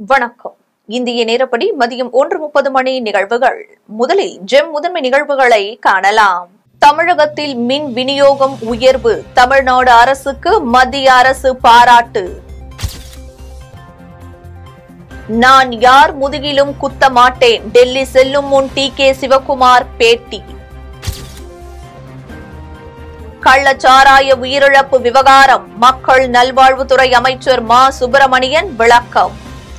வணக்கம் இந்திய நேரப்படி மதியம் ஒன்று முப்பது மணி நிகழ்வுகள் முதலில் ஜெம் முதன்மை நிகழ்வுகளை காணலாம் தமிழகத்தில் மின் விநியோகம் உயர்வு தமிழ்நாடு அரசுக்கு மத்திய அரசு பாராட்டு நான் யார் முதுகிலும் குத்த மாட்டேன் டெல்லி செல்லும் முன் டி கே சிவகுமார் பேட்டி கள்ளச்சாராய உயிரிழப்பு விவகாரம் மக்கள் நல்வாழ்வுத்துறை அமைச்சர் மா சுப்பிரமணியன் விளக்கம்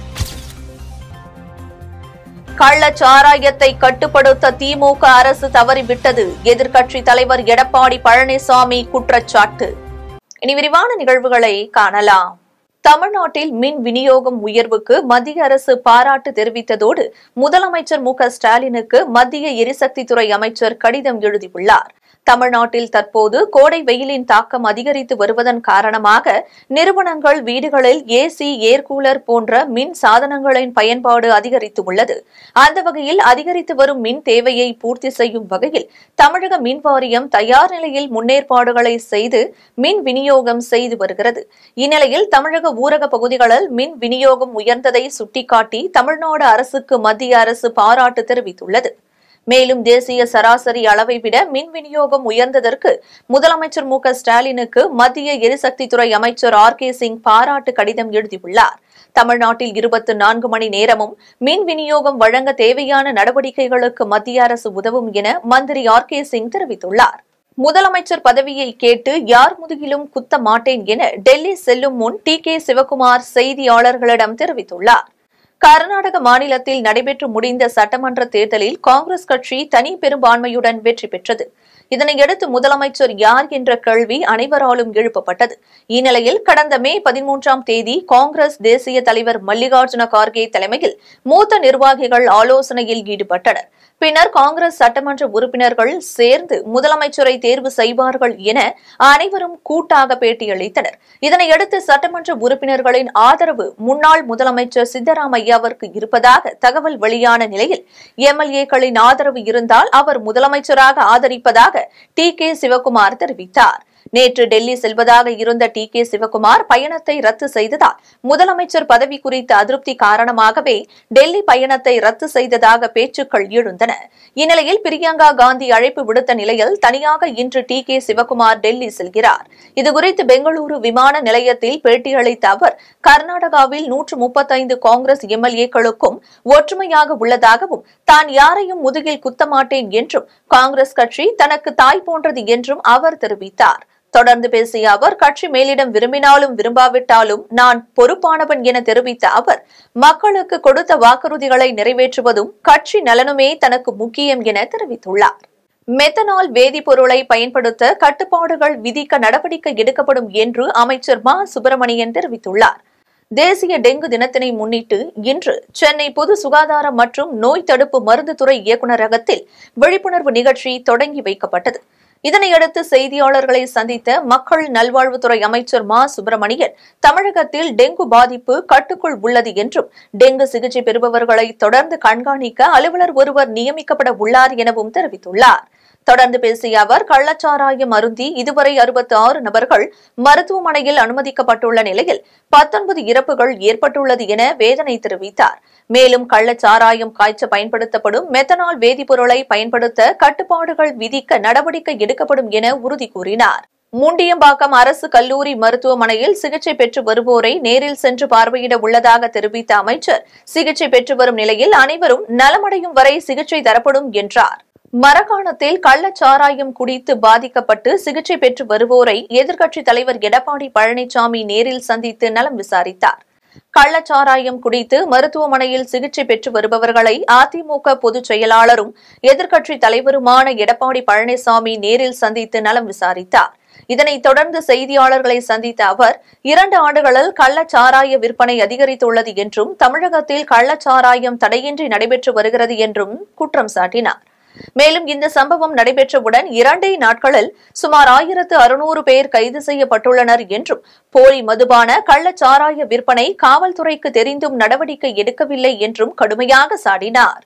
கள்ளச்சாராயத்தை கட்டுப்படுத்த திமுக அரசு தவறிவிட்டது எதிர்க்கட்சி தலைவர் எடப்பாடி பழனிசாமி குற்றச்சாட்டு இனி விரிவான நிகழ்வுகளை காணலாம் தமிழ்நாட்டில் மின் விநியோகம் உயர்வுக்கு மத்திய அரசு பாராட்டு தெரிவித்ததோடு முதலமைச்சர் மு க ஸ்டாலினுக்கு மத்திய எரிசக்தித்துறை அமைச்சர் கடிதம் எழுதியுள்ளார் தமிழ்நாட்டில் தற்போது கோடை வெயிலின் தாக்கம் அதிகரித்து வருவதன் காரணமாக நிறுவனங்கள் வீடுகளில் ஏசி ஏர்கூலர் போன்ற மின் சாதனங்களின் பயன்பாடு அதிகரித்து உள்ளது அந்த வகையில் அதிகரித்து வரும் மின் தேவையை பூர்த்தி செய்யும் வகையில் தமிழக மின் வாரியம் தயார் நிலையில் முன்னேற்பாடுகளை செய்து மின் விநியோகம் செய்து வருகிறது இந்நிலையில் தமிழக ஊரக பகுதிகளில் மின் விநியோகம் உயர்ந்ததை சுட்டிக்காட்டி தமிழ்நாடு அரசுக்கு மத்திய அரசு பாராட்டு தெரிவித்துள்ளது மேலும் தேசிய சராசரி அளவை விட மின் விநியோகம் உயர்ந்ததற்கு முதலமைச்சர் மு க ஸ்டாலினுக்கு மத்திய எரிசக்தித்துறை அமைச்சர் ஆர் கே சிங் பாராட்டு கடிதம் எழுதியுள்ளார் தமிழ்நாட்டில் இருபத்தி நான்கு மணி நேரமும் மின் விநியோகம் வழங்க தேவையான நடவடிக்கைகளுக்கு மத்திய அரசு உதவும் என மந்திரி ஆர் கே சிங் தெரிவித்துள்ளார் முதலமைச்சர் பதவியை கேட்டு யார் முதுகிலும் குத்த மாட்டேன் என டெல்லி செல்லும் முன் டி கே சிவகுமார் செய்தியாளர்களிடம் தெரிவித்துள்ளார் கர்நாடக மாநிலத்தில் நடைபெற்று முடிந்த சட்டமன்ற தேர்தலில் காங்கிரஸ் கட்சி தனி பெரும்பான்மையுடன் வெற்றி பெற்றது இதனையடுத்து முதலமைச்சர் யார் என்ற கேள்வி அனைவராலும் எழுப்பப்பட்டது இந்நிலையில் கடந்த மே பதிமூன்றாம் தேதி காங்கிரஸ் தேசிய தலைவர் மல்லிகார்ஜுன கார்கே தலைமையில் மூத்த நிர்வாகிகள் ஆலோசனையில் ஈடுபட்டனர் பின்னர் காங்கிரஸ் சட்டமன்ற உறுப்பினர்கள் சேர்ந்து முதலமைச்சரை தேர்வு செய்வார்கள் என அனைவரும் கூட்டாக பேட்டியளித்தனர் இதனையடுத்து சட்டமன்ற உறுப்பினர்களின் ஆதரவு முன்னாள் முதலமைச்சர் சித்தராமையாவிற்கு இருப்பதாக தகவல் வெளியான நிலையில் எம்எல்ஏக்களின் ஆதரவு இருந்தால் அவர் முதலமைச்சராக ஆதரிப்பதாக டி கே சிவகுமார் தெரிவித்தார் நேற்று டெல்லி செல்வதாக இருந்த டி கே சிவகுமார் பயணத்தை ரத்து செய்ததால் முதலமைச்சர் பதவி குறித்த அதிருப்தி காரணமாகவே டெல்லி பயணத்தை ரத்து செய்ததாக பேச்சுக்கள் எழுந்தன இந்நிலையில் பிரியங்கா காந்தி அழைப்பு விடுத்த நிலையில் தனியாக இன்று டி கே சிவகுமார் டெல்லி செல்கிறார் இதுகுறித்து பெங்களூரு விமான நிலையத்தில் பேட்டியளித்த அவர் கர்நாடகாவில் நூற்று முப்பத்தைந்து காங்கிரஸ் எம்எல்ஏக்களுக்கும் ஒற்றுமையாக உள்ளதாகவும் தான் யாரையும் முதுகில் குத்தமாட்டேன் என்றும் காங்கிரஸ் கட்சி தனக்கு தாய் போன்றது என்றும் அவர் தெரிவித்தார் தொடர்ந்து பேசிய அவர் கட்சி மேலிடம் விரும்பினாலும் விரும்பாவிட்டாலும் நான் பொறுப்பானவன் என தெரிவித்த அவர் மக்களுக்கு கொடுத்த வாக்குறுதிகளை நிறைவேற்றுவதும் கட்சி நலனுமே தனக்கு முக்கியம் என தெரிவித்துள்ளார் மெத்தனால் வேதிப்பொருளை பயன்படுத்த கட்டுப்பாடுகள் விதிக்க நடவடிக்கை எடுக்கப்படும் என்று அமைச்சர் மா சுப்பிரமணியன் தெரிவித்துள்ளார் தேசிய டெங்கு தினத்தினை முன்னிட்டு இன்று சென்னை பொது சுகாதாரம் மற்றும் நோய் தடுப்பு மருந்து துறை இயக்குநரகத்தில் விழிப்புணர்வு நிகழ்ச்சி தொடங்கி வைக்கப்பட்டது இதனையடுத்து செய்தியாளர்களை சந்தித்த மக்கள் நல்வாழ்வுத்துறை அமைச்சர் மா சுப்பிரமணியன் தமிழகத்தில் டெங்கு பாதிப்பு கட்டுக்குள் உள்ளது என்றும் டெங்கு சிகிச்சை பெறுபவர்களை தொடர்ந்து கண்காணிக்க அலுவலர் ஒருவர் நியமிக்கப்பட உள்ளார் எனவும் தெரிவித்துள்ளார் தொடர்ந்து பேசிய அவர் கள்ளச்சாராயம் அருந்தி இதுவரை அறுபத்தி ஆறு நபர்கள் மருத்துவமனையில் அனுமதிக்கப்பட்டுள்ள நிலையில் பத்தொன்பது இறப்புகள் ஏற்பட்டுள்ளது என வேதனை தெரிவித்தார் மேலும் கள்ளச்சாராயம் காய்ச்ச பயன்படுத்தப்படும் மெத்தனால் வேதிப்பொருளை பயன்படுத்த கட்டுப்பாடுகள் விதிக்க நடவடிக்கை எடுக்கப்படும் என உறுதி கூறினார் முண்டியம்பாக்கம் அரசு கல்லூரி மருத்துவமனையில் சிகிச்சை பெற்று வருவோரை நேரில் சென்று பார்வையிட உள்ளதாக தெரிவித்த அமைச்சர் சிகிச்சை பெற்று வரும் நிலையில் அனைவரும் நலமடையும் வரை சிகிச்சை தரப்படும் என்றார் மரக்காணத்தில் கள்ளச்சாராயம் குடித்து பாதிக்கப்பட்டு சிகிச்சை பெற்று வருவோரை எதிர்க்கட்சித் தலைவர் எடப்பாடி பழனிசாமி நேரில் சந்தித்து நலம் விசாரித்தார் கள்ளச்சாராயம் குடித்து மருத்துவமனையில் சிகிச்சை பெற்று வருபவர்களை அதிமுக பொதுச் செயலாளரும் எதிர்க்கட்சித் தலைவருமான எடப்பாடி பழனிசாமி நேரில் சந்தித்து நலம் விசாரித்தார் இதனைத் தொடர்ந்து செய்தியாளர்களை சந்தித்த அவர் இரண்டு ஆண்டுகளில் கள்ளச்சாராய விற்பனை அதிகரித்துள்ளது என்றும் தமிழகத்தில் கள்ளச்சாராயம் தடையின்றி நடைபெற்று வருகிறது என்றும் குற்றம் சாட்டினார் மேலும் இந்த சம்பவம் நடைபெற்றவுடன் இரண்டே நாட்களில் சுமார் ஆயிரத்து அறுநூறு பேர் கைது செய்யப்பட்டுள்ளனர் என்றும் போலி மதுபான கள்ளச்சாராய விற்பனை காவல்துறைக்கு தெரிந்தும் நடவடிக்கை எடுக்கவில்லை என்றும் கடுமையாக சாடினார்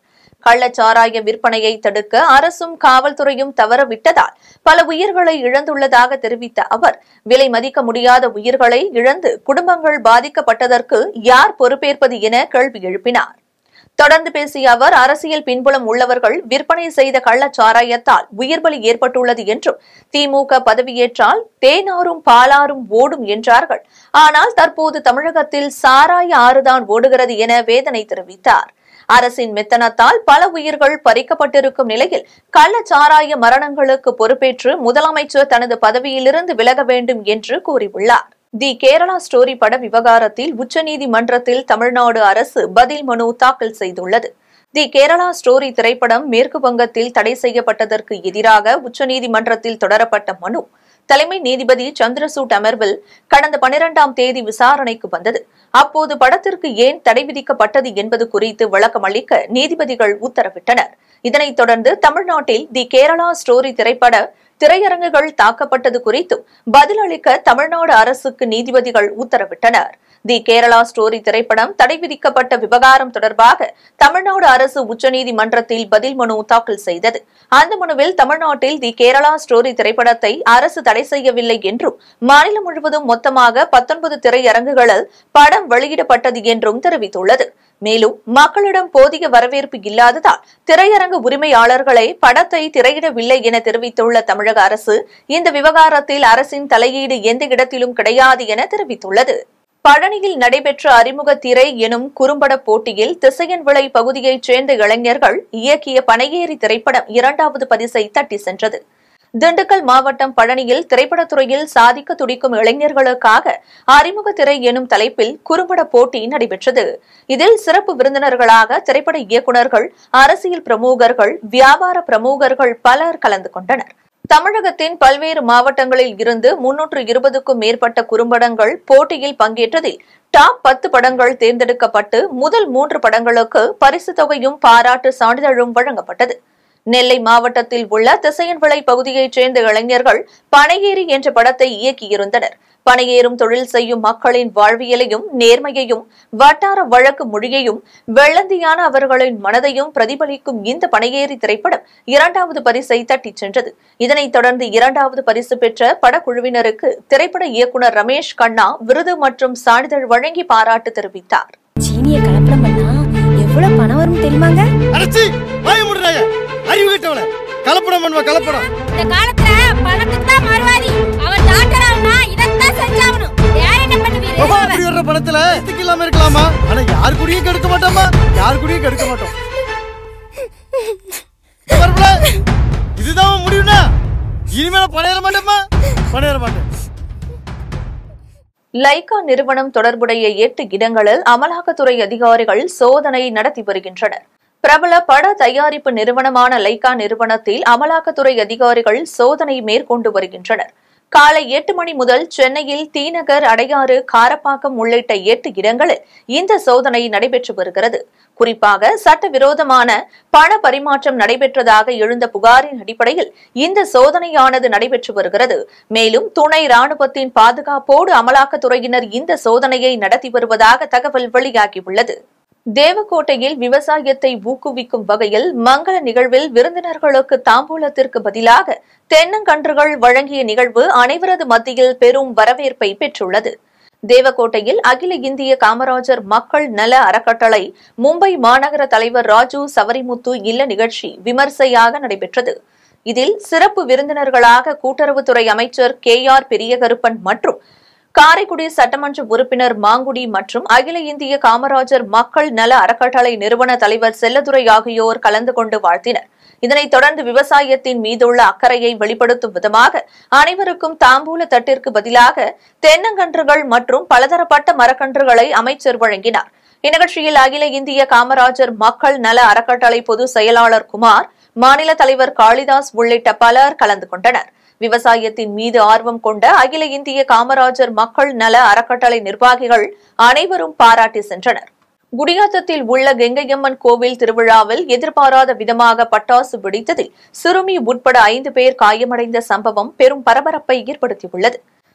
கள்ளச்சாராய விற்பனையை தடுக்க அரசும் காவல்துறையும் தவறவிட்டதால் பல உயிர்களை இழந்துள்ளதாக தெரிவித்த அவர் விலை மதிக்க முடியாத உயிர்களை இழந்து குடும்பங்கள் பாதிக்கப்பட்டதற்கு யார் பொறுப்பேற்பது என கேள்வி எழுப்பினார் தொடர்ந்து பேசிய அவர் அரசியல் பின்புலம் உள்ளவர்கள் விற்பனை செய்த கள்ளச்சாராயத்தால் உயிர்பலி ஏற்பட்டுள்ளது என்றும் திமுக பதவியேற்றால் தேனாரும் பாலாரும் ஓடும் என்றார்கள் ஆனால் தற்போது தமிழகத்தில் சாராய ஆறுதான் ஓடுகிறது என வேதனை தெரிவித்தார் அரசின் மெத்தனத்தால் பல உயிர்கள் பறிக்கப்பட்டிருக்கும் நிலையில் கள்ளச்சாராய மரணங்களுக்கு பொறுப்பேற்று முதலமைச்சர் தனது பதவியிலிருந்து விலக வேண்டும் என்று கூறியுள்ளார் தி கேரளா ஸ்டோரி பட விவகாரத்தில் உச்சநீதிமன்றத்தில் தமிழ்நாடு அரசு பதில் மனு தாக்கல் செய்துள்ளது தி கேரளா ஸ்டோரி திரைப்படம் மேற்கு வங்கத்தில் தடை செய்யப்பட்டதற்கு எதிராக உச்சநீதிமன்றத்தில் தொடரப்பட்ட மனு தலைமை நீதிபதி சந்திரசூட் அமர்வில் கடந்த பனிரெண்டாம் தேதி விசாரணைக்கு வந்தது அப்போது படத்திற்கு ஏன் தடை விதிக்கப்பட்டது என்பது குறித்து விளக்கம் அளிக்க நீதிபதிகள் உத்தரவிட்டனர் இதனைத் தொடர்ந்து தமிழ்நாட்டில் தி கேரளா ஸ்டோரி திரைப்பட திரையரங்குகள் தாக்கப்பட்டது குறித்தும் பதிலளிக்க தமிழ்நாடு அரசுக்கு நீதிபதிகள் உத்தரவிட்டனர் தி கேரளா ஸ்டோரி திரைப்படம் தடை விதிக்கப்பட்ட விவகாரம் தொடர்பாக தமிழ்நாடு அரசு உச்சநீதிமன்றத்தில் பதில் மனு தாக்கல் செய்தது அந்த மனுவில் தமிழ்நாட்டில் தி கேரளா ஸ்டோரி திரைப்படத்தை அரசு தடை செய்யவில்லை என்றும் மாநிலம் முழுவதும் மொத்தமாக பத்தொன்பது திரையரங்குகளில் படம் வெளியிடப்பட்டது என்றும் தெரிவித்துள்ளது மேலும் மக்களிடம் போதிய வரவேற்பு இல்லாததால் திரையரங்கு உரிமையாளர்களை படத்தை திரையிடவில்லை என தெரிவித்துள்ள தமிழக அரசு இந்த விவகாரத்தில் அரசின் தலையீடு எந்த இடத்திலும் கிடையாது என தெரிவித்துள்ளது பழனியில் நடைபெற்ற அறிமுக திரை எனும் குறும்பட போட்டியில் திசையன் விளை பகுதியைச் சேர்ந்த இளைஞர்கள் இயக்கிய பனையேறி திரைப்படம் இரண்டாவது பரிசை தட்டி சென்றது திண்டுக்கல் மாவட்டம் பழனியில் திரைப்படத்துறையில் சாதிக்க துடிக்கும் இளைஞர்களுக்காக அறிமுக திரை எனும் தலைப்பில் குறும்பட போட்டி நடைபெற்றது இதில் சிறப்பு விருந்தினர்களாக திரைப்பட இயக்குநர்கள் அரசியல் பிரமுகர்கள் வியாபார பிரமுகர்கள் பலர் கலந்து கொண்டனர் தமிழகத்தின் பல்வேறு மாவட்டங்களில் இருந்து முன்னூற்று இருபதுக்கும் மேற்பட்ட குறும்படங்கள் போட்டியில் பங்கேற்றதில் டாப் பத்து படங்கள் தேர்ந்தெடுக்கப்பட்டு முதல் மூன்று படங்களுக்கு பரிசு தொகையும் பாராட்டு சான்றிதழும் வழங்கப்பட்டது நெல்லை மாவட்டத்தில் உள்ள திசையன்விளை பகுதியைச் சேர்ந்த இளைஞர்கள் பனையேறி என்ற படத்தை இயக்கியிருந்தனர் பனையேறும் தொழில் செய்யும் மக்களின் வாழ்வியலையும் நேர்மையையும் வட்டார வழக்கு மொழியையும் வெள்ளந்தியான அவர்களின் மனதையும் பிரதிபலிக்கும் இந்த பனையேறி திரைப்படம் இரண்டாவது பரிசை தட்டிச் சென்றது இதனைத் தொடர்ந்து இரண்டாவது பரிசு பெற்ற படக்குழுவினருக்கு திரைப்பட இயக்குநர் ரமேஷ் கண்ணா விருது மற்றும் சான்றிதழ் வழங்கி பாராட்டு தெரிவித்தார் சீனிய கலப்படம் பண்ணா எவ்வளவு பணம் வரும் தெரியுமாங்க அடைச்சி வாய முடுறாங்க அறிவு கிட்டவள கலப்படம் பண்ணுவா கலப்படம் இந்த காலத்துல பணத்துக்கு தான் மறுவாதி அவன் டாக்டர் ஆகணும்னா இதைத்தான் செஞ்சாகணும் வேற என்ன பண்ணுவீரு ஓஹோ அப்படி வர்ற பணத்துல எதுக்கு இல்லாம இருக்கலாமா ஆனா யார் கூடயும் கெடுக்க மாட்டோமா யார் கூடயும் கெடுக்க மாட்டோம் வரப்புல, இதுதான் உன் முடிவுனா இனிமேல பணையற மாட்டோமா பணையற மாட்டேன் லைகா நிறுவனம் தொடர்புடைய எட்டு இடங்களில் அமலாக்கத்துறை அதிகாரிகள் சோதனை நடத்தி வருகின்றனர் பிரபல பட தயாரிப்பு நிறுவனமான லைகா நிறுவனத்தில் அமலாக்கத்துறை அதிகாரிகள் சோதனை மேற்கொண்டு வருகின்றனர் காலை எட்டு மணி முதல் சென்னையில் தீநகர் அடையாறு காரப்பாக்கம் உள்ளிட்ட எட்டு இடங்களில் இந்த சோதனை நடைபெற்று வருகிறது குறிப்பாக சட்டவிரோதமான பண பரிமாற்றம் நடைபெற்றதாக எழுந்த புகாரின் அடிப்படையில் இந்த சோதனையானது நடைபெற்று வருகிறது மேலும் துணை ராணுவத்தின் பாதுகாப்போடு அமலாக்கத்துறையினர் இந்த சோதனையை நடத்தி வருவதாக தகவல் வெளியாகியுள்ளது தேவக்கோட்டையில் விவசாயத்தை ஊக்குவிக்கும் வகையில் மங்கள நிகழ்வில் விருந்தினர்களுக்கு தாம்பூலத்திற்கு பதிலாக தென்னங்கன்றுகள் வழங்கிய நிகழ்வு அனைவரது மத்தியில் பெரும் வரவேற்பை பெற்றுள்ளது தேவக்கோட்டையில் அகில இந்திய காமராஜர் மக்கள் நல அறக்கட்டளை மும்பை மாநகர தலைவர் ராஜு சவரிமுத்து இல்ல நிகழ்ச்சி விமர்சையாக நடைபெற்றது இதில் சிறப்பு விருந்தினர்களாக கூட்டுறவுத்துறை அமைச்சர் கே ஆர் பெரியகருப்பன் மற்றும் காரைக்குடி சட்டமன்ற உறுப்பினர் மாங்குடி மற்றும் அகில இந்திய காமராஜர் மக்கள் நல அறக்கட்டளை நிறுவன தலைவர் செல்லதுரை ஆகியோர் கலந்து கொண்டு வாழ்த்தினர் இதனைத் தொடர்ந்து விவசாயத்தின் மீதுள்ள அக்கறையை வெளிப்படுத்தும் விதமாக அனைவருக்கும் தாம்பூல தட்டிற்கு பதிலாக தென்னங்கன்றுகள் மற்றும் பலதரப்பட்ட மரக்கன்றுகளை அமைச்சர் வழங்கினார் இந்நிகழ்ச்சியில் அகில இந்திய காமராஜர் மக்கள் நல அறக்கட்டளை பொதுச் செயலாளர் குமார் மாநில தலைவர் காளிதாஸ் உள்ளிட்ட பலர் கலந்து கொண்டனர் விவசாயத்தின் மீது ஆர்வம் கொண்ட அகில இந்திய காமராஜர் மக்கள் நல அறக்கட்டளை நிர்வாகிகள் அனைவரும் பாராட்டி சென்றனர் குடியாத்தத்தில் உள்ள கெங்கையம்மன் கோவில் திருவிழாவில் எதிர்பாராத விதமாக பட்டாசு வெடித்ததில் சிறுமி உட்பட ஐந்து பேர் காயமடைந்த சம்பவம் பெரும் பரபரப்பை ஏற்படுத்தியுள்ளது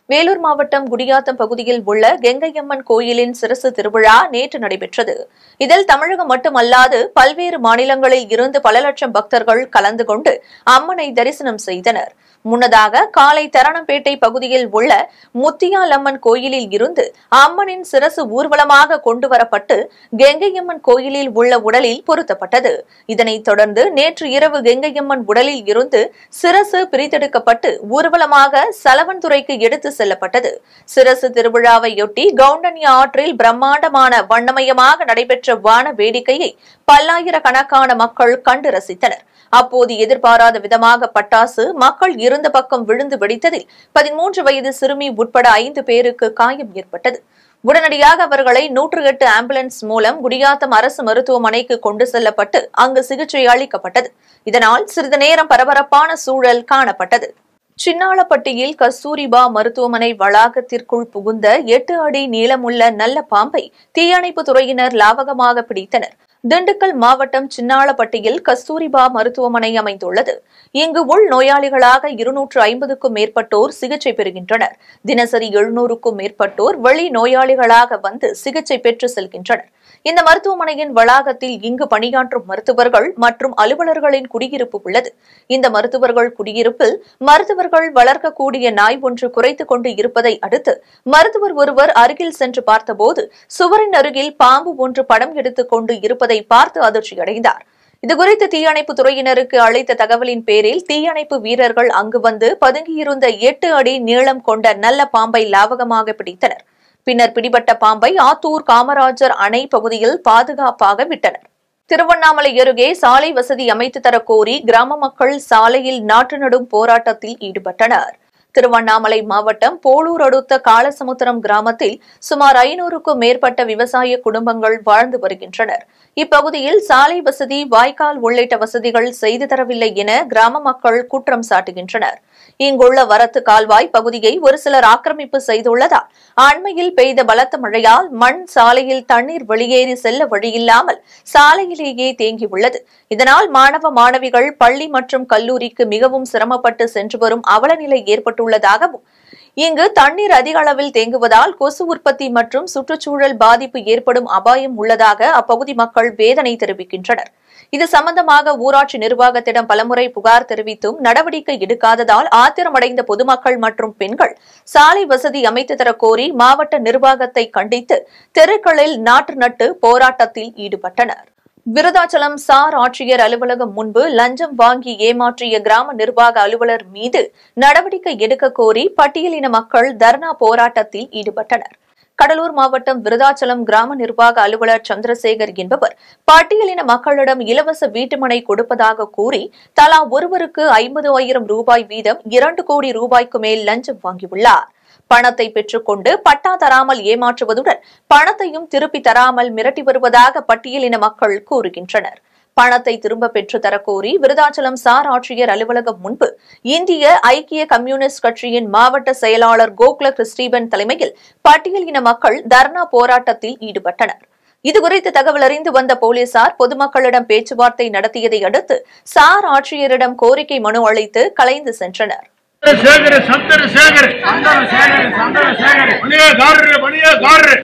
வேலூர் மாவட்டம் குடியாத்தம் பகுதியில் உள்ள கெங்கையம்மன் கோயிலின் சிரசு திருவிழா நேற்று நடைபெற்றது இதில் தமிழகம் மட்டுமல்லாது பல்வேறு மாநிலங்களில் இருந்து பல லட்சம் பக்தர்கள் கலந்து கொண்டு அம்மனை தரிசனம் செய்தனர் முன்னதாக காலை தரணம்பேட்டை பகுதியில் உள்ள முத்தியாலம்மன் கோயிலில் இருந்து அம்மனின் சிரசு ஊர்வலமாக கொண்டு வரப்பட்டு கெங்கையம்மன் கோயிலில் உள்ள உடலில் பொருத்தப்பட்டது இதனைத் தொடர்ந்து நேற்று இரவு கெங்கையம்மன் உடலில் இருந்து சிரசு பிரித்தெடுக்கப்பட்டு ஊர்வலமாக சலவன்துறைக்கு எடுத்து செல்லப்பட்டது சிரசு திருவிழாவையொட்டி கவுண்டன்யா ஆற்றில் பிரம்மாண்டமான வண்ணமயமாக நடைபெற்ற வான வேடிக்கையை பல்லாயிரக்கணக்கான மக்கள் கண்டு ரசித்தனர் அப்போது எதிர்பாராத விதமாக பட்டாசு மக்கள் இருந்த பக்கம் விழுந்து வெடித்ததில் பதிமூன்று வயது சிறுமி உட்பட ஐந்து பேருக்கு காயம் ஏற்பட்டது உடனடியாக அவர்களை நூற்று எட்டு ஆம்புலன்ஸ் மூலம் குடியாத்தம் அரசு மருத்துவமனைக்கு கொண்டு செல்லப்பட்டு அங்கு சிகிச்சை அளிக்கப்பட்டது இதனால் சிறிது நேரம் பரபரப்பான சூழல் காணப்பட்டது சின்னாளப்பட்டியில் கஸ்தூரிபா மருத்துவமனை வளாகத்திற்குள் புகுந்த எட்டு அடி நீளமுள்ள நல்ல பாம்பை தீயணைப்பு துறையினர் லாவகமாக பிடித்தனர் திண்டுக்கல் மாவட்டம் சின்னாளப்பட்டியில் கஸ்தூரிபா மருத்துவமனை அமைந்துள்ளது இங்கு உள் நோயாளிகளாக இருநூற்று ஐம்பதுக்கும் மேற்பட்டோர் சிகிச்சை பெறுகின்றனர் தினசரி எழுநூறுக்கும் மேற்பட்டோர் வெளி நோயாளிகளாக வந்து சிகிச்சை பெற்று செல்கின்றனர் இந்த மருத்துவமனையின் வளாகத்தில் இங்கு பணியாற்றும் மருத்துவர்கள் மற்றும் அலுவலர்களின் குடியிருப்பு உள்ளது இந்த மருத்துவர்கள் குடியிருப்பில் மருத்துவர்கள் வளர்க்கக்கூடிய நாய் ஒன்று குறைத்துக் கொண்டு இருப்பதை அடுத்து மருத்துவர் ஒருவர் அருகில் சென்று பார்த்தபோது சுவரின் அருகில் பாம்பு ஒன்று படம் எடுத்துக் கொண்டு இருப்பதை பார்த்து அதிர்ச்சியடைந்தார் இதுகுறித்து தீயணைப்பு துறையினருக்கு அளித்த தகவலின் பேரில் தீயணைப்பு வீரர்கள் அங்கு வந்து பதுங்கியிருந்த எட்டு அடி நீளம் கொண்ட நல்ல பாம்பை லாவகமாக பிடித்தனர் பின்னர் பிடிபட்ட பாம்பை ஆத்தூர் காமராஜர் அணை பகுதியில் பாதுகாப்பாக விட்டனர் திருவண்ணாமலை அருகே சாலை வசதி அமைத்து தரக் கோரி கிராம மக்கள் சாலையில் நாற்று நடும் போராட்டத்தில் ஈடுபட்டனர் திருவண்ணாமலை மாவட்டம் போலூர் அடுத்த காலசமுத்திரம் கிராமத்தில் சுமார் ஐநூறுக்கும் மேற்பட்ட விவசாய குடும்பங்கள் வாழ்ந்து வருகின்றனர் இப்பகுதியில் சாலை வசதி வாய்க்கால் உள்ளிட்ட வசதிகள் செய்து தரவில்லை என கிராம மக்கள் குற்றம் சாட்டுகின்றனர் இங்குள்ள வரத்து கால்வாய் பகுதியை ஒரு சிலர் ஆக்கிரமிப்பு செய்துள்ளதால் அண்மையில் பெய்த பலத்த மழையால் மண் சாலையில் தண்ணீர் வெளியேறி செல்ல வழியில்லாமல் சாலையிலேயே தேங்கியுள்ளது இதனால் மாணவ மாணவிகள் பள்ளி மற்றும் கல்லூரிக்கு மிகவும் சிரமப்பட்டு சென்று வரும் அவலநிலை ஏற்பட்டுள்ளதாகவும் இங்கு தண்ணீர் அதிக அளவில் தேங்குவதால் கொசு உற்பத்தி மற்றும் சுற்றுச்சூழல் பாதிப்பு ஏற்படும் அபாயம் உள்ளதாக அப்பகுதி மக்கள் வேதனை தெரிவிக்கின்றனர் இது சம்பந்தமாக ஊராட்சி நிர்வாகத்திடம் பலமுறை புகார் தெரிவித்தும் நடவடிக்கை எடுக்காததால் ஆத்திரமடைந்த பொதுமக்கள் மற்றும் பெண்கள் சாலை வசதி அமைத்து தரக் கோரி மாவட்ட நிர்வாகத்தை கண்டித்து தெருக்களில் நாற்று நட்டு போராட்டத்தில் ஈடுபட்டனர் விருதாச்சலம் சார் ஆட்சியர் அலுவலகம் முன்பு லஞ்சம் வாங்கி ஏமாற்றிய கிராம நிர்வாக அலுவலர் மீது நடவடிக்கை எடுக்க கோரி பட்டியலின மக்கள் தர்ணா போராட்டத்தில் ஈடுபட்டனர் கடலூர் மாவட்டம் விருதாச்சலம் கிராம நிர்வாக அலுவலர் சந்திரசேகர் என்பவர் பட்டியலின மக்களிடம் இலவச வீட்டுமனை கொடுப்பதாக கூறி தலா ஒருவருக்கு ஐம்பது ஆயிரம் ரூபாய் வீதம் இரண்டு கோடி ரூபாய்க்கு மேல் லஞ்சம் வாங்கியுள்ளார் பணத்தை பெற்றுக்கொண்டு பட்டா தராமல் ஏமாற்றுவதுடன் பணத்தையும் திருப்பி தராமல் மிரட்டி வருவதாக பட்டியலின மக்கள் கூறுகின்றனர் பணத்தை திரும்ப பெற்று தரக்கோரி விருதாச்சலம் சார் ஆட்சியர் அலுவலகம் முன்பு இந்திய ஐக்கிய கம்யூனிஸ்ட் கட்சியின் மாவட்ட செயலாளர் கோகுல கிறிஸ்டீபன் தலைமையில் பட்டியலின மக்கள் தர்ணா போராட்டத்தில் ஈடுபட்டனர் இதுகுறித்து தகவல் அறிந்து வந்த போலீசார் பொதுமக்களிடம் பேச்சுவார்த்தை நடத்தியதை அடுத்து சார் ஆட்சியரிடம் கோரிக்கை மனு அளித்து கலைந்து சென்றனர் சேகர் சந்திரசேகர் சந்திரசேகர் சந்திரசேகர் பணியகாரர் பணியகாரர்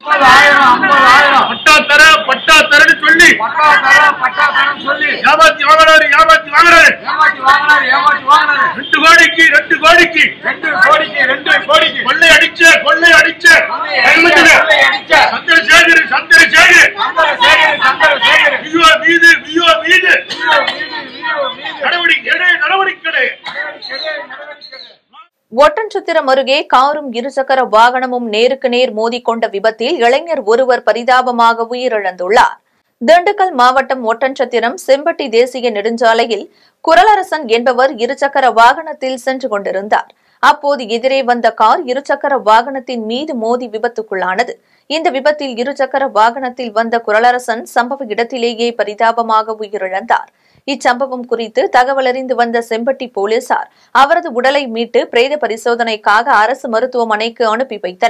பட்டா தர பட்டா தரன்னு சொல்லி பட்டா தர பட்டா தரன்னு சொல்லி ஏமாத்தி வாங்கினாரு ஏமாத்தி வாங்கினாரு ஏமாத்தி வாங்கினாரு ஏமாத்தி வாங்கினாரு ரெண்டு கோடிக்கு ரெண்டு கோடிக்கு ரெண்டு கோடிக்கு ரெண்டு கோடிக்கு கொள்ளை அடிச்ச கொள்ளை அடிச்ச கொள்ளை அடிச்ச. சந்திரசேகர் சந்திரசேகர் சந்திரசேகர் சந்திரசேகர் வியோ மீது வியோ மீது வீடு வீடு வீடு வீடு நடவடிக்கை எடு, நடவடிக்கை எடு. நடவடிக்கை நடவடிக்கை ஒட்டன்சத்திரம் அருகே காரும் இருசக்கர வாகனமும் நேருக்கு நேர் மோதிக்கொண்ட விபத்தில் இளைஞர் ஒருவர் பரிதாபமாக உயிரிழந்துள்ளார் திண்டுக்கல் மாவட்டம் ஒட்டன்சத்திரம் செம்பட்டி தேசிய நெடுஞ்சாலையில் குரலரசன் என்பவர் இருசக்கர வாகனத்தில் சென்று கொண்டிருந்தார் அப்போது எதிரே வந்த கார் இருசக்கர வாகனத்தின் மீது மோதி விபத்துக்குள்ளானது இந்த விபத்தில் இருசக்கர வாகனத்தில் வந்த குரலரசன் சம்பவ இடத்திலேயே பரிதாபமாக உயிரிழந்தார் இச்சம்பவம் குறித்து தகவல் அறிந்து வந்த செம்பட்டி போலீசார் அவரது உடலை மீட்டு பிரேத பரிசோதனைக்காக அரசு மருத்துவமனைக்கு அனுப்பி வைத்தனர்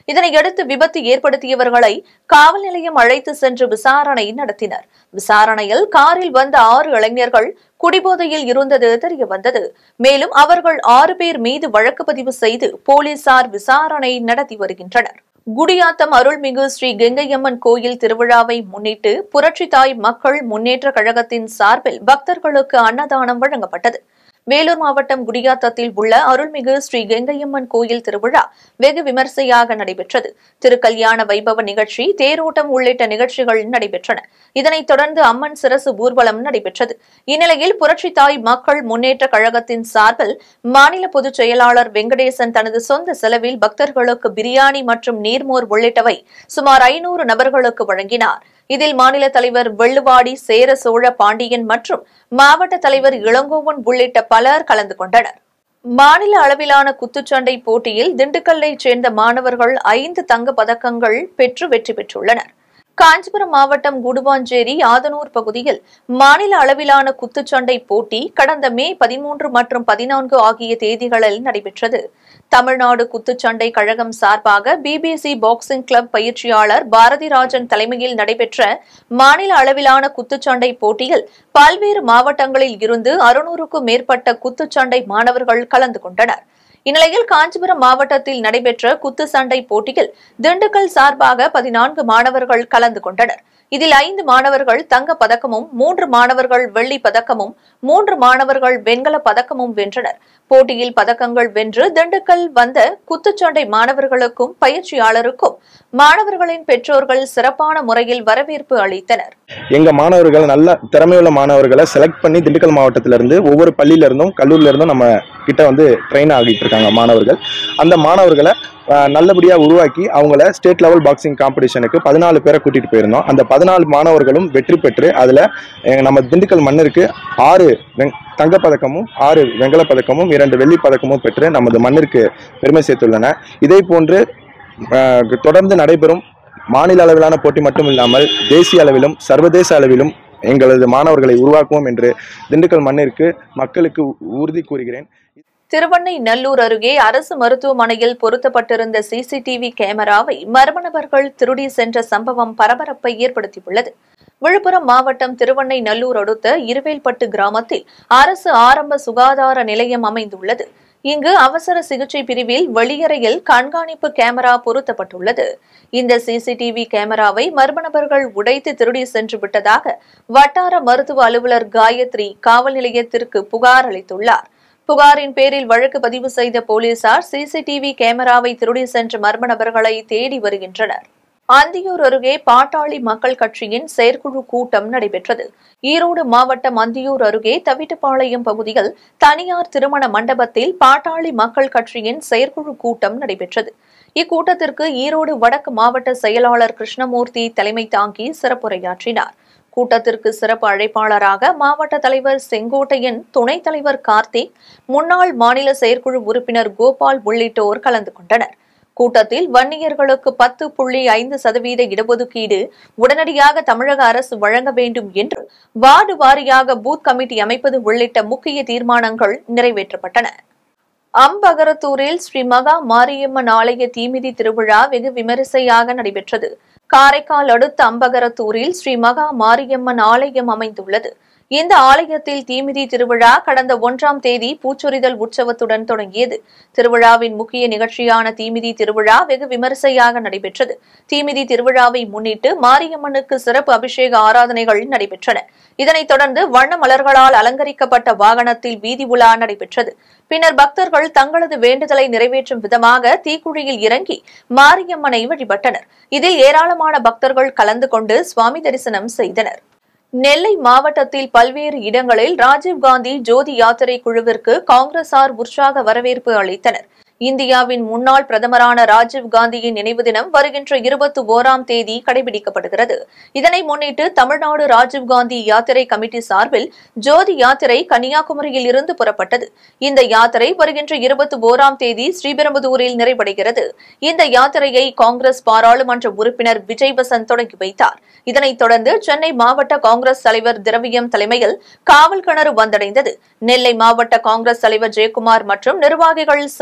இதனையடுத்து விபத்து ஏற்படுத்தியவர்களை காவல் நிலையம் அழைத்து சென்று விசாரணை நடத்தினர் விசாரணையில் காரில் வந்த ஆறு இளைஞர்கள் குடிபோதையில் இருந்தது தெரியவந்தது மேலும் அவர்கள் ஆறு பேர் மீது வழக்கு பதிவு செய்து போலீசார் விசாரணை நடத்தி வருகின்றனர் குடியாத்தம் அருள்மிகு ஸ்ரீ கெங்கையம்மன் கோயில் திருவிழாவை முன்னிட்டு புரட்சி தாய் மக்கள் முன்னேற்ற கழகத்தின் சார்பில் பக்தர்களுக்கு அன்னதானம் வழங்கப்பட்டது வேலூர் மாவட்டம் குடியாத்தத்தில் உள்ள அருள்மிகு ஸ்ரீ கெங்கையம்மன் கோயில் திருவிழா வெகு விமர்சையாக நடைபெற்றது திருக்கல்யாண வைபவ நிகழ்ச்சி தேரோட்டம் உள்ளிட்ட நிகழ்ச்சிகள் நடைபெற்றன இதனைத் தொடர்ந்து அம்மன் சிரசு ஊர்வலம் நடைபெற்றது இந்நிலையில் புரட்சி தாய் மக்கள் முன்னேற்ற கழகத்தின் சார்பில் மாநில பொதுச் செயலாளர் வெங்கடேசன் தனது சொந்த செலவில் பக்தர்களுக்கு பிரியாணி மற்றும் நீர்மோர் உள்ளிட்டவை சுமார் ஐநூறு நபர்களுக்கு வழங்கினார் இதில் மாநில தலைவர் வெள்ளுவாடி சேர சோழ பாண்டியன் மற்றும் மாவட்ட தலைவர் இளங்கோவன் உள்ளிட்ட பலர் கலந்து கொண்டனர் மாநில அளவிலான குத்துச்சண்டை போட்டியில் திண்டுக்கல்லைச் சேர்ந்த மாணவர்கள் ஐந்து தங்க பதக்கங்கள் பெற்று வெற்றி பெற்றுள்ளனர் காஞ்சிபுரம் மாவட்டம் குடுவாஞ்சேரி ஆதனூர் பகுதியில் மாநில அளவிலான குத்துச்சண்டை போட்டி கடந்த மே பதிமூன்று மற்றும் பதினான்கு ஆகிய தேதிகளில் நடைபெற்றது தமிழ்நாடு குத்துச்சண்டை கழகம் சார்பாக பிபிசி பாக்ஸிங் கிளப் பயிற்சியாளர் பாரதிராஜன் தலைமையில் நடைபெற்ற மாநில அளவிலான குத்துச்சண்டை போட்டியில் பல்வேறு மாவட்டங்களில் இருந்து அறுநூறுக்கும் மேற்பட்ட குத்துச்சண்டை மாணவர்கள் கலந்து கொண்டனர் இந்நிலையில் காஞ்சிபுரம் மாவட்டத்தில் நடைபெற்ற குத்து சண்டை போட்டியில் திண்டுக்கல் சார்பாக பதினான்கு மாணவர்கள் கலந்து கொண்டனர் இதில் ஐந்து மாணவர்கள் தங்க பதக்கமும் மூன்று மாணவர்கள் வெள்ளி பதக்கமும் மூன்று மாணவர்கள் வெண்கல பதக்கமும் வென்றனர் போட்டியில் பதக்கங்கள் வென்று திண்டுக்கல் வந்த குத்துச்சண்டை மாணவர்களுக்கும் பயிற்சியாளருக்கும் மாணவர்களின் பெற்றோர்கள் சிறப்பான முறையில் வரவேற்பு அளித்தனர் எங்க மாணவர்கள் நல்ல திறமையுள்ள மாணவர்களை செலக்ட் பண்ணி திண்டுக்கல் மாவட்டத்தில இருந்து ஒவ்வொரு பள்ளியில இருந்தும் கல்லூரில இருந்தும் நம்ம கிட்ட வந்து ட்ரெயின் ஆகிட்டு இருக்காங்க மாணவர்கள் அந்த மாணவர்களை அஹ், நல்லபடியா உருவாக்கி அவங்கள ஸ்டேட் லெவல் பாக்ஸிங் காம்படிஷனுக்கு பதினாலு பேரை கூட்டிட்டு போயிருந்தோம் அந்த பதினாலு மாணவர்களும் வெற்றி பெற்று அதுல அஹ், நம்ம திண்டுக்கல் மண்ணிற்கு ஆறு வெங்- தங்கப்பதக்கமும் ஆறு வெண்கலப் பதக்கமும் இரண்டு வெள்ளிப் பதக்கமும் பெற்று நமது மண்ணிற்கு பெருமை சேர்த்துள்ளன இதே போன்று அஹ், தொடர்ந்து நடைபெறும் மாநில அளவிலான போட்டி மட்டும் இல்லாமல் தேசிய அளவிலும் சர்வதேச அளவிலும் எங்களது மாணவர்களை உருவாக்குவோம் என்று திண்டுக்கல் மண்ணிற்கு மக்களுக்கு உ- உறுதி கூறுகிறேன் திருவண்ணை நல்லூர் அருகே அரசு மருத்துவமனையில் பொருத்தப்பட்டிருந்த சிசிடிவி கேமராவை மர்ம நபர்கள் திருடி சென்ற சம்பவம் பரபரப்பை ஏற்படுத்தியுள்ளது விழுப்புரம் மாவட்டம் திருவண்ணை நல்லூர் அடுத்த இருவேல்பட்டு கிராமத்தில் அரசு ஆரம்ப சுகாதார நிலையம் அமைந்துள்ளது இங்கு அவசர சிகிச்சை பிரிவில் வெளியறையில் கண்காணிப்பு கேமரா பொருத்தப்பட்டுள்ளது இந்த சிசிடிவி கேமராவை மர்ம நபர்கள் உடைத்து திருடி சென்று விட்டதாக வட்டார மருத்துவ அலுவலர் காயத்ரி காவல் நிலையத்திற்கு புகார் அளித்துள்ளார் புகாரின் பேரில் வழக்கு பதிவு செய்த போலீசார் சிசிடிவி கேமராவை திருடி சென்ற மர்ம நபர்களை தேடி வருகின்றனர் அந்தியூர் அருகே பாட்டாளி மக்கள் கட்சியின் செயற்குழு கூட்டம் நடைபெற்றது ஈரோடு மாவட்டம் அந்தியூர் அருகே தவிட்டுப்பாளையம் பகுதியில் தனியார் திருமண மண்டபத்தில் பாட்டாளி மக்கள் கட்சியின் செயற்குழு கூட்டம் நடைபெற்றது இக்கூட்டத்திற்கு ஈரோடு வடக்கு மாவட்ட செயலாளர் கிருஷ்ணமூர்த்தி தலைமை தாங்கி சிறப்புரையாற்றினார் கூட்டத்திற்கு சிறப்பு அழைப்பாளராக மாவட்ட தலைவர் செங்கோட்டையன் துணைத் தலைவர் கார்த்திக் முன்னாள் மாநில செயற்குழு உறுப்பினர் கோபால் உள்ளிட்டோர் கலந்து கொண்டனர் கூட்டத்தில் வன்னியர்களுக்கு பத்து புள்ளி ஐந்து சதவீத இடஒதுக்கீடு உடனடியாக தமிழக அரசு வழங்க வேண்டும் என்று வார்டு வாரியாக பூத் கமிட்டி அமைப்பது உள்ளிட்ட முக்கிய தீர்மானங்கள் நிறைவேற்றப்பட்டன அம்பகரத்தூரில் ஸ்ரீ மகா மாரியம்மன் ஆலய தீமிதி திருவிழா வெகு விமரிசையாக நடைபெற்றது காரைக்கால் அடுத்த அம்பகரத்தூரில் ஸ்ரீ மகா மாரியம்மன் ஆலயம் அமைந்துள்ளது இந்த ஆலயத்தில் தீமிதி திருவிழா கடந்த ஒன்றாம் தேதி பூச்சொரிதல் உற்சவத்துடன் தொடங்கியது திருவிழாவின் முக்கிய நிகழ்ச்சியான தீமிதி திருவிழா வெகு விமரிசையாக நடைபெற்றது தீமிதி திருவிழாவை முன்னிட்டு மாரியம்மனுக்கு சிறப்பு அபிஷேக ஆராதனைகள் நடைபெற்றன இதனைத் தொடர்ந்து வண்ண மலர்களால் அலங்கரிக்கப்பட்ட வாகனத்தில் வீதி உலா நடைபெற்றது பின்னர் பக்தர்கள் தங்களது வேண்டுதலை நிறைவேற்றும் விதமாக தீக்குழியில் இறங்கி மாரியம்மனை வழிபட்டனர் இதில் ஏராளமான பக்தர்கள் கலந்து கொண்டு சுவாமி தரிசனம் செய்தனர் நெல்லை மாவட்டத்தில் பல்வேறு இடங்களில் ராஜீவ்காந்தி ஜோதி யாத்திரை குழுவிற்கு காங்கிரசார் உற்சாக வரவேற்பு அளித்தனர் இந்தியாவின் முன்னாள் பிரதமரான ராஜீவ் காந்தியின் நினைவு தினம் வருகின்ற இருபத்தி ஓராம் தேதி கடைபிடிக்கப்படுகிறது இதனை முன்னிட்டு தமிழ்நாடு ராஜீவ் காந்தி யாத்திரை கமிட்டி சார்பில் ஜோதி யாத்திரை கன்னியாகுமரியில் இருந்து புறப்பட்டது இந்த யாத்திரை வருகின்ற இருபத்தி ஓராம் தேதி ஸ்ரீபெரும்புதூரில் நிறைவடைகிறது இந்த யாத்திரையை காங்கிரஸ் பாராளுமன்ற உறுப்பினர் விஜய் வசந்த் தொடங்கி வைத்தார் இதனைத் தொடர்ந்து சென்னை மாவட்ட காங்கிரஸ் தலைவர் திரவியம் தலைமையில் காவல் கிணறு வந்தடைந்தது நெல்லை மாவட்ட காங்கிரஸ் தலைவர் ஜெயக்குமார் மற்றும் நிர்வாகிகள் சார்பில்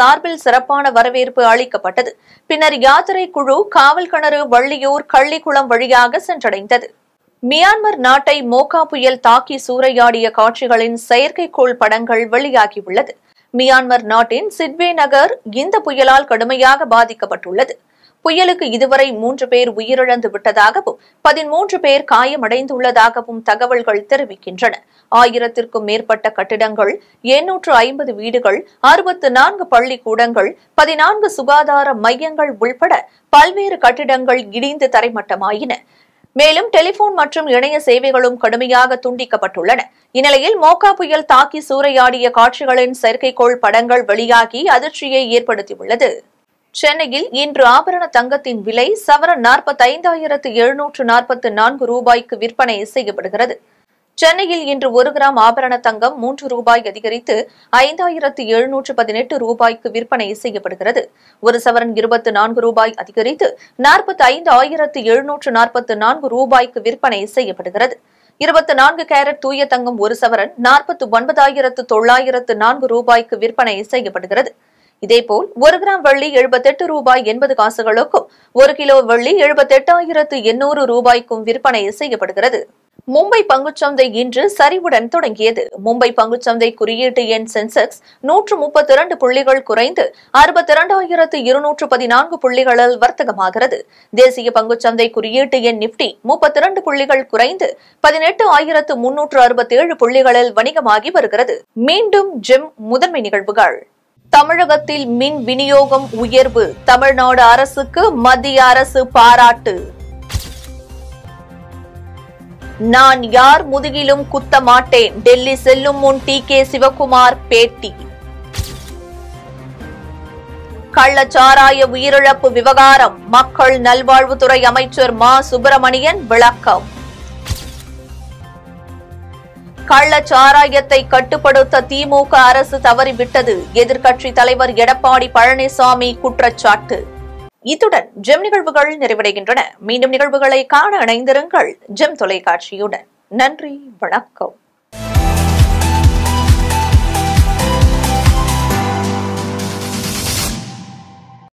சிறப்பான வரவேற்பு அளிக்கப்பட்டது பின்னர் யாத்திரை குழு காவல் கிணறு வள்ளியூர் கள்ளிக்குளம் வழியாக சென்றடைந்தது மியான்மர் நாட்டை மோகா புயல் தாக்கி சூறையாடிய காட்சிகளின் செயற்கைக்கோள் படங்கள் வெளியாகியுள்ளது மியான்மர் நாட்டின் சிட்வே நகர் இந்த புயலால் கடுமையாக பாதிக்கப்பட்டுள்ளது புயலுக்கு இதுவரை மூன்று பேர் உயிரிழந்து விட்டதாகவும் பதிமூன்று பேர் காயமடைந்துள்ளதாகவும் தகவல்கள் தெரிவிக்கின்றன ஆயிரத்திற்கும் மேற்பட்ட கட்டிடங்கள் எண்ணூற்று ஐம்பது வீடுகள் அறுபத்து நான்கு பள்ளிக்கூடங்கள் பதினான்கு சுகாதார மையங்கள் உள்பட பல்வேறு கட்டிடங்கள் இடிந்து தரைமட்டமாயின மேலும் டெலிபோன் மற்றும் இணைய சேவைகளும் கடுமையாக துண்டிக்கப்பட்டுள்ளன இந்நிலையில் மோகா புயல் தாக்கி சூறையாடிய காட்சிகளின் செயற்கைக்கோள் படங்கள் வெளியாகி அதிர்ச்சியை ஏற்படுத்தியுள்ளது சென்னையில் இன்று ஆபரண தங்கத்தின் விலை சவரன் நாற்பத்தைந்தாயிரத்து எழுநூற்று நாற்பத்து நான்கு ரூபாய்க்கு விற்பனை செய்யப்படுகிறது சென்னையில் இன்று ஒரு கிராம் ஆபரண தங்கம் மூன்று ரூபாய் அதிகரித்து ஐந்தாயிரத்து எழுநூற்று பதினெட்டு ரூபாய்க்கு விற்பனை செய்யப்படுகிறது ஒரு சவரன் இருபத்து நான்கு ரூபாய் அதிகரித்து நாற்பத்தி ஐந்து ஆயிரத்து எழுநூற்று நாற்பத்து நான்கு ரூபாய்க்கு விற்பனை செய்யப்படுகிறது இருபத்தி நான்கு கேரட் தூய தங்கம் ஒரு சவரன் நாற்பத்து ஒன்பதாயிரத்து தொள்ளாயிரத்து நான்கு ரூபாய்க்கு விற்பனை செய்யப்படுகிறது இதேபோல் ஒரு கிராம் வெள்ளி எழுபத்தெட்டு ரூபாய் எண்பது காசுகளுக்கும் ஒரு கிலோ வெள்ளி எழுபத்தெட்டாயிரத்து எண்ணூறு ரூபாய்க்கும் விற்பனை செய்யப்படுகிறது மும்பை பங்குச்சந்தை இன்று சரிவுடன் தொடங்கியது மும்பை பங்குச்சந்தை குறியீட்டு எண் சென்செக்ஸ் நூற்று முப்பத்தி இரண்டு புள்ளிகள் குறைந்து அறுபத்தி இரண்டாயிரத்து இருநூற்று பதினான்கு புள்ளிகளில் வர்த்தகமாகிறது தேசிய பங்குச்சந்தை குறியீட்டு எண் நிப்டி முப்பத்தி இரண்டு புள்ளிகள் குறைந்து பதினெட்டு ஆயிரத்து முன்னூற்று அறுபத்தி ஏழு புள்ளிகளில் வணிகமாகி வருகிறது மீண்டும் ஜெம் முதன்மை நிகழ்வுகள் தமிழகத்தில் மின் விநியோகம் உயர்வு தமிழ்நாடு அரசுக்கு மத்திய அரசு பாராட்டு நான் யார் முதுகிலும் குத்த மாட்டேன் டெல்லி செல்லும் முன் டி கே சிவகுமார் பேட்டி கள்ளச்சாராய உயிரிழப்பு விவகாரம் மக்கள் நல்வாழ்வுத்துறை அமைச்சர் மா சுப்பிரமணியன் விளக்கம் கள்ளச்சாராயத்தை கட்டுப்படுத்த திமுக அரசு தவறிவிட்டது எதிர்க்கட்சி தலைவர் எடப்பாடி பழனிசாமி குற்றச்சாட்டு இத்துடன் ஜெம் நிகழ்வுகள் நிறைவடைகின்றன மீண்டும் நிகழ்வுகளை காண இணைந்திருங்கள் ஜெம் தொலைக்காட்சியுடன் நன்றி வணக்கம்